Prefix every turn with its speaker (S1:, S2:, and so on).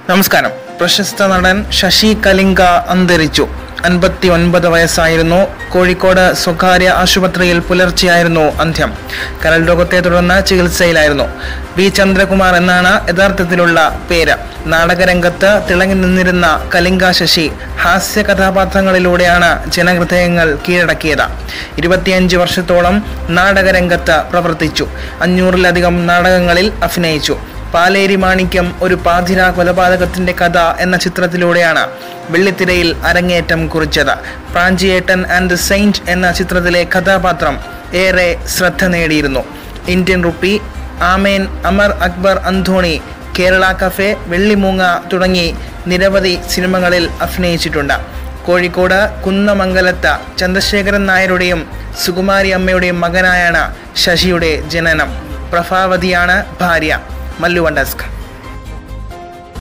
S1: നമസ്കാരം പ്രശസ്ത നടൻ ശശി കലിംഗ അന്തരിച്ചു അൻപത്തി ഒൻപത് വയസ്സായിരുന്നു കോഴിക്കോട് സ്വകാര്യ ആശുപത്രിയിൽ പുലർച്ചെയായിരുന്നു അന്ത്യം കരൾ രോഗത്തെ തുടർന്ന് ചികിത്സയിലായിരുന്നു വി ചന്ദ്രകുമാർ എന്നാണ് യഥാർത്ഥത്തിലുള്ള പേര് നാടകരംഗത്ത് തിളങ്ങി നിന്നിരുന്ന കലിംഗ ശശി ഹാസ്യ കഥാപാത്രങ്ങളിലൂടെയാണ് ജനഹൃദയങ്ങൾ കീഴടക്കിയത് ഇരുപത്തിയഞ്ച് വർഷത്തോളം നാടകരംഗത്ത് പ്രവർത്തിച്ചു അഞ്ഞൂറിലധികം നാടകങ്ങളിൽ അഭിനയിച്ചു പാലേരി മാണിക്യം ഒരു പാതിര കൊലപാതകത്തിന്റെ കഥ എന്ന ചിത്രത്തിലൂടെയാണ് വെള്ളിത്തിരയിൽ അരങ്ങേറ്റം കുറിച്ചത് പ്രാഞ്ചിയേട്ടൻ ആൻഡ് ദ സെയിന്റ് എന്ന ചിത്രത്തിലെ കഥാപാത്രം ഏറെ ശ്രദ്ധ നേടിയിരുന്നു Indian Rupee Amen Amar Akbar Anthony Kerala Cafe Vellimoonga തുടങ്ങി നിരവധി സിനിമകളിൽ അഭിനയിച്ചിട്ടുണ്ട് കോഴിക്കോട് കുന്നമംഗലത്ത് ചന്ദ്രശേഖരൻ നായരുടെയും സുകുമാരി അമ്മയുടെയും മകനായാണ് ശശിയുടെ ജനനം പ്രഭാവതിയാണ് ഭാര്യ മല്ലുവണ്ടസ്ക്